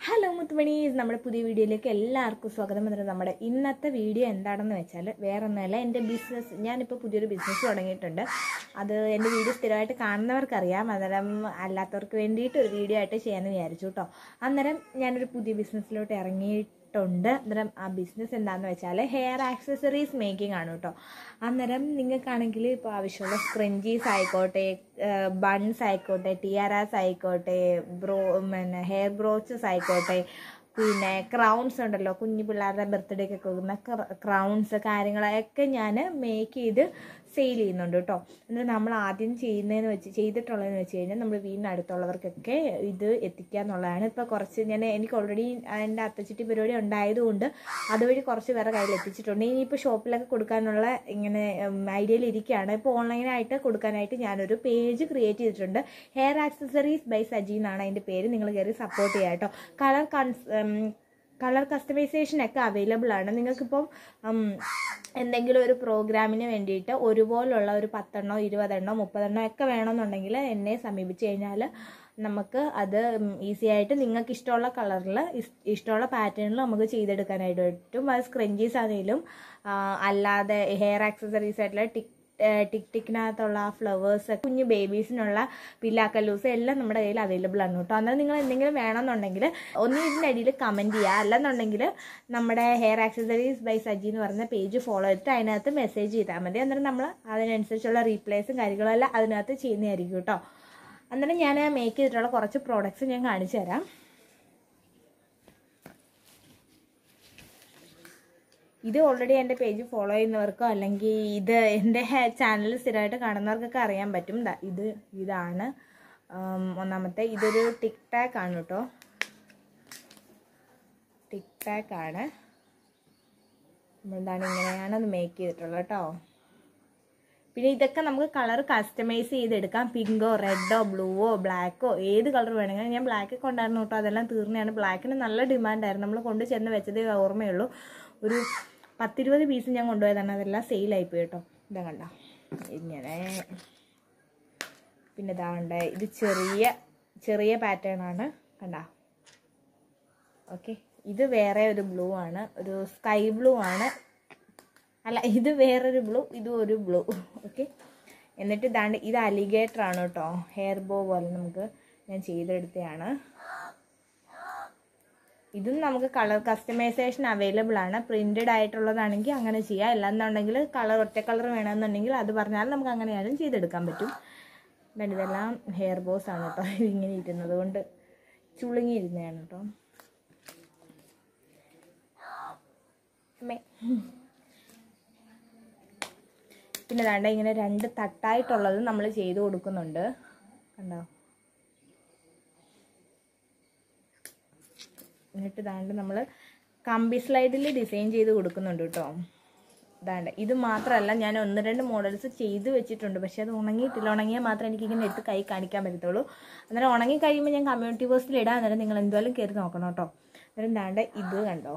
hello മുത്തുമണീസ് നമ്മുടെ പുതിയ വീഡിയോയിലേക്ക് എല്ലാവർക്കും സ്വാഗതം എന്നിട്ട് നമ്മുടെ ഇന്നത്തെ വീഡിയോ എന്താണെന്ന് വെച്ചാൽ വേറെ ഒന്നുമല്ല എൻ്റെ ബിസിനസ് ഞാനിപ്പോൾ പുതിയൊരു ബിസിനസ് തുടങ്ങിയിട്ടുണ്ട് അത് എൻ്റെ വീഡിയോ സ്ഥിരമായിട്ട് കാണുന്നവർക്കറിയാം അന്നേരം അല്ലാത്തവർക്ക് വേണ്ടിയിട്ട് ഒരു വീഡിയോ ആയിട്ട് ചെയ്യാമെന്ന് വിചാരിച്ചു കേട്ടോ അന്നേരം ഞാനൊരു പുതിയ ബിസിനസ്സിലോട്ട് ഇറങ്ങിയിട്ടുണ്ട് അന്നേരം ആ ബിസിനസ് എന്താണെന്ന് വെച്ചാൽ ഹെയർ ആക്സസറീസ് മേക്കിംഗ് ആണ് കേട്ടോ അന്നേരം നിങ്ങൾക്കാണെങ്കിൽ ഇപ്പോൾ ആവശ്യമുള്ള സ്ക്രഞ്ചീസ് ആയിക്കോട്ടെ ബൺസ് ആയിക്കോട്ടെ ടിയാറാസ് ആയിക്കോട്ടെ ബ്രോ പിന്നെ ഹെയർ ബ്രോച്ചസ് ആയിക്കോട്ടെ പിന്നെ ക്രൗൺസ് ഉണ്ടല്ലോ കുഞ്ഞു പിള്ളേരുടെ ബർത്ത്ഡേക്ക് ഒക്കെ കൊടുക്കുന്ന ക്രൗൺസ് കാര്യങ്ങളൊക്കെ ഞാൻ മേക്ക് ചെയ്ത് സെയിൽ ചെയ്യുന്നുണ്ട് കേട്ടോ എന്നിട്ട് നമ്മൾ ആദ്യം ചെയ്യുന്നതെന്ന് വെച്ച് ചെയ്തിട്ടുള്ളതെന്ന് വെച്ച് കഴിഞ്ഞാൽ നമ്മൾ വീടിന് അടുത്തുള്ളവർക്കൊക്കെ ഇത് എത്തിക്കുക എന്നുള്ളതാണ് ഇപ്പോൾ കുറച്ച് ഞാൻ എനിക്ക് ഓൾറെഡി എൻ്റെ അത്തച്ചിട്ടി പരിപാടി ഉണ്ടായതുകൊണ്ട് അതുവഴി കുറച്ച് പേരെ കയ്യിൽ എത്തിച്ചിട്ടുണ്ട് ഇനിയിപ്പോൾ ഷോപ്പിലൊക്കെ കൊടുക്കാനുള്ള ഇങ്ങനെ ഐഡിയയിൽ ഇരിക്കുകയാണ് ഇപ്പോൾ ഓൺലൈനായിട്ട് കൊടുക്കാനായിട്ട് ഞാനൊരു പേജ് ക്രിയേറ്റ് ചെയ്തിട്ടുണ്ട് ഹെയർ ആക്സസറീസ് ബൈ സജി എന്നാണ് അതിൻ്റെ പേര് നിങ്ങൾ കയറി സപ്പോർട്ട് ചെയ്യുക കേട്ടോ കളർ കൺസ് കളർ കസ്റ്റമൈസേഷൻ ഒക്കെ അവൈലബിൾ ആണ് നിങ്ങൾക്കിപ്പം എന്തെങ്കിലും ഒരു പ്രോഗ്രാമിന് വേണ്ടിയിട്ട് ഒരുപോലുള്ള ഒരു പത്തെണ്ണോ ഇരുപതെണ്ണോ മുപ്പതെണ്ണോ ഒക്കെ വേണമെന്നുണ്ടെങ്കിൽ എന്നെ സമീപിച്ച് കഴിഞ്ഞാൽ നമുക്ക് അത് ഈസി ആയിട്ട് നിങ്ങൾക്ക് ഇഷ്ടമുള്ള കളറിൽ ഇഷ്ടമുള്ള പാറ്റേണിൽ നമുക്ക് ചെയ്തെടുക്കാനായിട്ട് പറ്റും അത് സ്ക്രഞ്ചീസ് ആണെങ്കിലും അല്ലാതെ ഹെയർ ആക്സസറീസ് ആയിട്ടുള്ള ടിക് ടിക് ടിക്കിനകത്തുള്ള ഫ്ലവേഴ്സ് കുഞ്ഞു ബേബീസിനുള്ള പില്ലാക്കല്ലൂസ് എല്ലാം നമ്മുടെ കയ്യിൽ അവൈലബിൾ ആണ് കേട്ടോ അന്നേരം നിങ്ങൾ എന്തെങ്കിലും വേണമെന്നുണ്ടെങ്കിൽ ഒന്ന് ഇതിൻ്റെ അടിയിൽ കമൻറ്റ് ചെയ്യുക അല്ലെന്നുണ്ടെങ്കിൽ നമ്മുടെ ഹെയർ ആക്സസറീസ് ബൈ സജി എന്ന് പറഞ്ഞ പേജ് ഫോളോ ചെയ്തിട്ട് അതിനകത്ത് മെസ്സേജ് ചെയ്താൽ മതി അന്നേരം നമ്മൾ അതിനനുസരിച്ചുള്ള റീപ്ലേസും കാര്യങ്ങളും എല്ലാം അതിനകത്ത് ചെയ്യുന്നതായിരിക്കും കേട്ടോ അന്നേരം ഞാൻ മേക്ക് ചെയ്തിട്ടുള്ള കുറച്ച് പ്രോഡക്റ്റ്സ് ഞാൻ കാണിച്ചു തരാം ഇത് ഓൾറെഡി എൻ്റെ പേജ് ഫോളോ ചെയ്യുന്നവർക്കോ അല്ലെങ്കിൽ ഇത് എൻ്റെ ചാനൽ സ്ഥിരമായിട്ട് കാണുന്നവർക്കൊക്കെ അറിയാൻ പറ്റും ഇത് ഇതാണ് ഒന്നാമത്തെ ഇതൊരു ടിക് ടാക്ക് ആണ് കേട്ടോ ടിക് ടാക്ക് ആണ് എന്താണ് ഇങ്ങനെയാണ് അത് മേക്ക് ചെയ്തിട്ടുള്ളത് കേട്ടോ പിന്നെ ഇതൊക്കെ നമുക്ക് കളർ കസ്റ്റമൈസ് ചെയ്തെടുക്കാം പിങ്കോ റെഡോ ബ്ലൂവോ ബ്ലാക്കോ ഏത് കളർ വേണമെങ്കിലും ഞാൻ ബ്ലാക്ക് കൊണ്ടായിരുന്നു കേട്ടോ അതെല്ലാം തീർന്നതാണ് ബ്ലാക്കിന് നല്ല ഡിമാൻഡായിരുന്നു നമ്മൾ കൊണ്ട് ചെന്ന് വെച്ചതേ ഓർമ്മയുള്ളൂ ഒരു പത്തിരുപത് പീസ് ഞാൻ കൊണ്ടുപോയതാണ് അതെല്ലാം സെയിലായിപ്പോയി കേട്ടോ ഇതാ കണ്ട ഇങ്ങനെ പിന്നെ ഇതാ കണ്ട ഇത് ചെറിയ ചെറിയ പാറ്റേൺ ആണ് കണ്ട ഓക്കെ ഇത് വേറെ ഒരു ബ്ലൂ ആണ് ഒരു സ്കൈ ബ്ലൂ ആണ് അല്ല ഇത് വേറൊരു ബ്ലൂ ഇതും ഒരു ബ്ലൂ ഓക്കെ എന്നിട്ട് ഇതാണ്ട് ഇത് അലിഗേറ്റർ ആണ് കേട്ടോ ഹെയർ ബോ പോലെ നമുക്ക് ഞാൻ ചെയ്തെടുത്തതാണ് ഇതും നമുക്ക് കളർ കസ്റ്റമൈസേഷൻ അവൈലബിൾ ആണ് പ്രിന്റഡ് ആയിട്ടുള്ളതാണെങ്കിൽ അങ്ങനെ ചെയ്യാം അല്ലാന്നുണ്ടെങ്കിൽ കളർ ഒറ്റ കളർ വേണമെന്നുണ്ടെങ്കിൽ അത് പറഞ്ഞാൽ നമുക്ക് അങ്ങനെയാലും ചെയ്തെടുക്കാൻ പറ്റും ഇതെല്ലാം ഹെയർ ബോസ് ആണ് കേട്ടോ ഇങ്ങനെ ഇരുന്നത് കൊണ്ട് ചുളുങ്ങിയിരുന്നതാണ് കേട്ടോ പിന്നെ ദാണ്ട ഇങ്ങനെ രണ്ട് തട്ടായിട്ടുള്ളത് നമ്മൾ ചെയ്ത് കൊടുക്കുന്നുണ്ട് കണ്ടോ എന്നിട്ട് ഇതാണ്ട് നമ്മൾ കമ്പി സ്ലൈഡിൽ ഡിസൈൻ ചെയ്ത് കൊടുക്കുന്നുണ്ട് കേട്ടോ ഇതാണ്ട് ഇത് മാത്രമല്ല ഞാൻ ഒന്ന് രണ്ട് മോഡൽസ് ചെയ്ത് വെച്ചിട്ടുണ്ട് പക്ഷേ അത് ഉണങ്ങിയിട്ടില്ല ഉണങ്ങിയാൽ മാത്രമേ എനിക്ക് ഇങ്ങനെ എടുത്ത് കൈ കാണിക്കാൻ പറ്റത്തുള്ളൂ അന്നേരം ഉണങ്ങി കഴിയുമ്പോൾ ഞാൻ കമ്മ്യൂണിറ്റി പോസ്റ്റിൽ ഇടാം അന്നേരം നിങ്ങൾ എന്തായാലും കയറി നോക്കണം കേട്ടോ അന്നേരം ദാണ്ട് ഇത് കണ്ടോ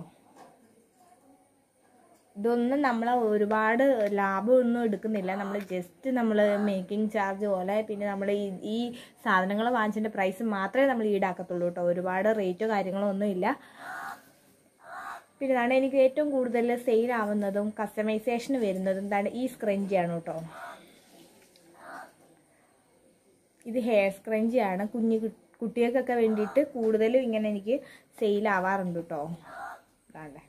ഇതൊന്നും നമ്മൾ ഒരുപാട് ലാഭമൊന്നും എടുക്കുന്നില്ല നമ്മൾ ജസ്റ്റ് നമ്മൾ മേക്കിംഗ് ചാർജ് പോലെ പിന്നെ നമ്മൾ ഈ ഈ സാധനങ്ങൾ വാങ്ങിച്ചതിൻ്റെ പ്രൈസ് മാത്രമേ നമ്മൾ ഈടാക്കത്തുള്ളൂ കേട്ടോ ഒരുപാട് റേറ്റോ കാര്യങ്ങളോ ഒന്നും ഇല്ല പിന്നെ ഇതാണ് എനിക്ക് ഏറ്റവും കൂടുതൽ സെയിൽ ആവുന്നതും കസ്റ്റമൈസേഷൻ വരുന്നതും എന്താണ് ഈ സ്ക്രഞ്ചിയാണ് കേട്ടോ ഇത് ഹെയർ സ്ക്രഞ്ചിയാണ് കുഞ്ഞു കുട്ടികൾക്കൊക്കെ വേണ്ടിയിട്ട് കൂടുതലും ഇങ്ങനെ എനിക്ക് സെയിൽ ആവാറുണ്ട് കേട്ടോ ഇതാണ്ടേ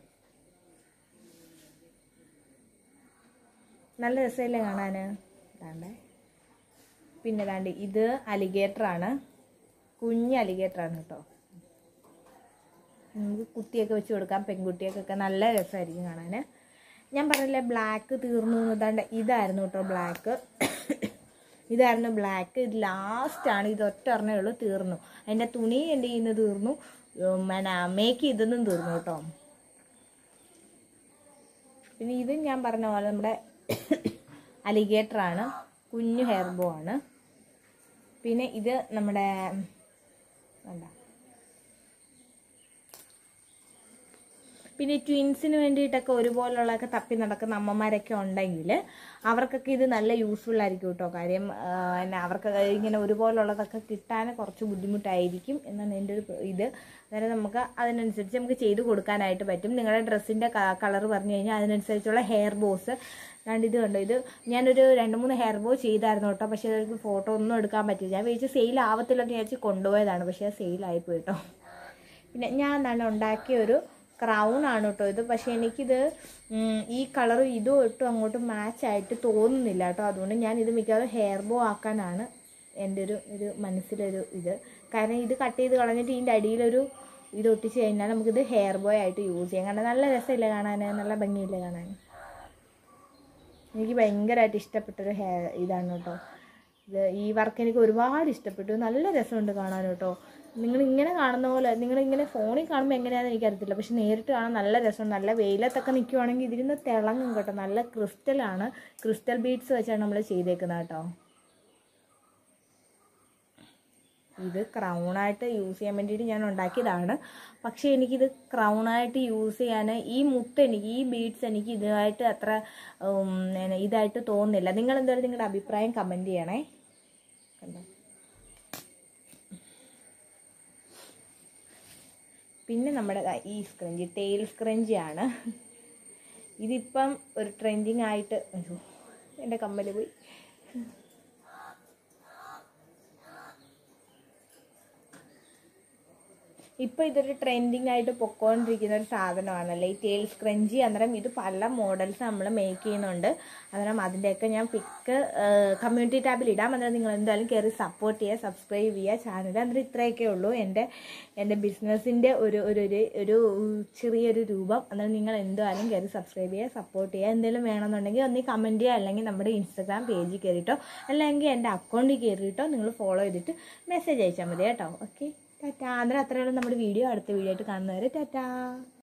നല്ല രസമല്ലേ കാണാൻ ഇതാണ്ടേ പിന്നെ ഇതാണ്ട് ഇത് അലിഗേറ്റർ ആണ് കുഞ്ഞ് അലിഗേറ്റർ ആണ് കേട്ടോ നമുക്ക് കുട്ടിയൊക്കെ വെച്ച് കൊടുക്കാം പെൺകുട്ടിയൊക്കെ നല്ല രസമായിരിക്കും കാണാൻ ഞാൻ പറഞ്ഞില്ലേ ബ്ലാക്ക് തീർന്നു ഇതാണ്ട് ഇതായിരുന്നു കേട്ടോ ബ്ലാക്ക് ഇതായിരുന്നു ബ്ലാക്ക് ഇത് ലാസ്റ്റാണ് ഇത് ഒറ്റ ഒരെണ്ണേ ഉള്ളൂ തീർന്നു അതിൻ്റെ തുണി എൻ്റെ കയ്യിൽ നിന്ന് തീർന്നു പിന്നെ മേക്ക് ചെയ്തതും തീർന്നു കേട്ടോ പിന്നെ ഇത് ഞാൻ പറഞ്ഞ പോലെ നമ്മുടെ അലിഗേറ്റർ ആണ് കുഞ്ഞു ഹെയർ ബോ ആണ് പിന്നെ ഇത് നമ്മുടെ എന്താ പിന്നെ ട്വിൻസിന് വേണ്ടിയിട്ടൊക്കെ ഒരുപോലുള്ളതൊക്കെ തപ്പി നടക്കുന്ന അമ്മമാരൊക്കെ ഉണ്ടെങ്കിൽ അവർക്കൊക്കെ ഇത് നല്ല യൂസ്ഫുൾ ആയിരിക്കും കേട്ടോ കാര്യം ആ, എന്നാ അവർക്ക് ഇങ്ങനെ ഒരുപോലുള്ളതൊക്കെ കിട്ടാൻ കുറച്ച് ബുദ്ധിമുട്ടായിരിക്കും എന്നാണ് എൻ്റെ ഒരു ഇത് അന്നേരം നമുക്ക് അതിനനുസരിച്ച് നമുക്ക് ചെയ്ത് കൊടുക്കാനായിട്ട് പറ്റും നിങ്ങളുടെ ഡ്രസ്സിൻ്റെ കളർ പറഞ്ഞു കഴിഞ്ഞാൽ അതിനനുസരിച്ചുള്ള ഹെയർ ബോസ് അല്ലാണ്ട് ഇത് കണ്ടോ ഇത് ഞാനൊരു രണ്ട് മൂന്ന് ഹെയർ ബോ ചെയ്തായിരുന്നു കേട്ടോ പക്ഷേ അതിലേക്ക് ഫോട്ടോ ഒന്നും എടുക്കാൻ പറ്റില്ല ഞാൻ വിചാരിച്ച് സെയിൽ ആവത്തില്ലെന്ന് വിചാരിച്ച് കൊണ്ടുപോയതാണ് പക്ഷേ അത് സെയിലായി പോയി കേട്ടോ പിന്നെ ഞാൻ എന്താണ് ഉണ്ടാക്കിയ ഒരു ക്രൗൺ ആണ് കേട്ടോ ഇത് പക്ഷേ എനിക്കിത് ഉം, ഈ കളറും ഇതും ഒട്ടും അങ്ങോട്ട് മാച്ച് ആയിട്ട് തോന്നുന്നില്ല കേട്ടോ അതുകൊണ്ട് ഞാൻ ഇത് മിക്കവാറും ഹെയർ ബോ ആക്കാനാണ് എൻ്റെ ഒരു ഒരു മനസ്സിലൊരു ഇത് കാരണം ഇത് കട്ട് ചെയ്ത് കളഞ്ഞിട്ട് ഇതിൻ്റെ അടിയിലൊരു ഇത് ഒട്ടിച്ച് കഴിഞ്ഞാൽ നമുക്കിത് ഹെയർ ബോയ് ആയിട്ട് യൂസ് ചെയ്യാം കാരണം നല്ല രസമില്ല കാണാൻ നല്ല ഭംഗിയില്ല കാണാൻ എനിക്ക് ഭയങ്കരമായിട്ട് ഇഷ്ടപ്പെട്ടൊരു ഹെയർ ഇതാണ് കേട്ടോ ഇത് ഈ വർക്ക് എനിക്ക് ഒരുപാട് ഇഷ്ടപ്പെട്ടു നല്ല രസമുണ്ട് കാണാൻ കേട്ടോ നിങ്ങൾ ഇങ്ങനെ കാണുന്ന പോലെ നിങ്ങൾ ഇങ്ങനെ ഫോണിൽ കാണുമ്പോൾ എങ്ങനെയാണെന്ന് എനിക്കറിയത്തില്ല പക്ഷെ നേരിട്ട് കാണാൻ നല്ല രസമുണ്ട് നല്ല വെയിലത്തൊക്കെ നിൽക്കുവാണെങ്കിൽ ഇതിരുന്ന് തിളങ്ങും കേട്ടോ നല്ല ക്രിസ്റ്റലാണ് ക്രിസ്റ്റൽ ബീഡ്സ് വെച്ചാണ് നമ്മൾ ചെയ്തേക്കുന്നത് കേട്ടോ ഇത് ക്രൗണായിട്ട് യൂസ് ചെയ്യാൻ വേണ്ടിയിട്ട് ഞാൻ ഉണ്ടാക്കിയതാണ് പക്ഷേ എനിക്കിത് ക്രൗണായിട്ട് യൂസ് ചെയ്യാൻ ഈ മുത്ത് എനിക്ക് ഈ ബീഡ്സ് എനിക്ക് ഇതായിട്ട് അത്ര ഉം, എന്നാ, ഇതായിട്ട് തോന്നുന്നില്ല നിങ്ങൾ എന്തായാലും നിങ്ങളുടെ അഭിപ്രായം കമൻറ്റ് ചെയ്യണേ കണ്ടോ പിന്നെ നമ്മുടെ ദാ ഈ സ്ക്രഞ്ചി ടെയിൽ സ്ക്രഞ്ചിയാണ് ഇതിപ്പം ഒരു ട്രെൻഡിങ് ആയിട്ട് അയ്യോ, എൻ്റെ കമ്മല് പോയി ഇപ്പൊ ഇതൊരു ട്രെൻഡിങ് ആയിട്ട് പൊക്കോണ്ടിരിക്കുന്ന ഒരു സാധനമാണല്ലേ ഈ ടെയിൽ സ്ക്രഞ്ചി അന്നേരം ഇത് പല മോഡൽസ് നമ്മൾ മേക്ക് ചെയ്യുന്നുണ്ട് അന്നേരം അതിൻ്റെയൊക്കെ ഞാൻ പിക്ക് കമ്മ്യൂണിറ്റി ടാബിൽ ഇടാം അന്നേരം നിങ്ങൾ എന്തായാലും കയറി സപ്പോർട്ട് ചെയ്യുക സബ്സ്ക്രൈബ് ചെയ്യുക ചാനൽ അന്നേരം ഇത്രയൊക്കെ ഉള്ളൂ എൻ്റെ എൻ്റെ ബിസിനസ്സിൻ്റെ ഒരു ഒരു ഒരു ഒരു ചെറിയൊരു രൂപം അന്നേരം നിങ്ങൾ എന്തായാലും കയറി സബ്സ്ക്രൈബ് ചെയ്യുക സപ്പോർട്ട് ചെയ്യുക എന്തെങ്കിലും വേണമെന്നുണ്ടെങ്കിൽ ഒന്ന് കമൻറ്റ് ചെയ്യുക അല്ലെങ്കിൽ നമ്മുടെ ഇൻസ്റ്റാഗ്രാം പേജിൽ കയറിയിട്ടോ അല്ലെങ്കിൽ എൻ്റെ അക്കൗണ്ടിൽ കയറിയിട്ടോ നിങ്ങൾ ഫോളോ ചെയ്തിട്ട് മെസ്സേജ് അയച്ചാൽ മതി കേട്ടോ ഓക്കെ ടാറ്റാ അന്നേരം അത്രയുള്ള നമ്മുടെ വീഡിയോ അടുത്ത വീഡിയോ ആയിട്ട് കാണുന്നവരെ ടാറ്റാ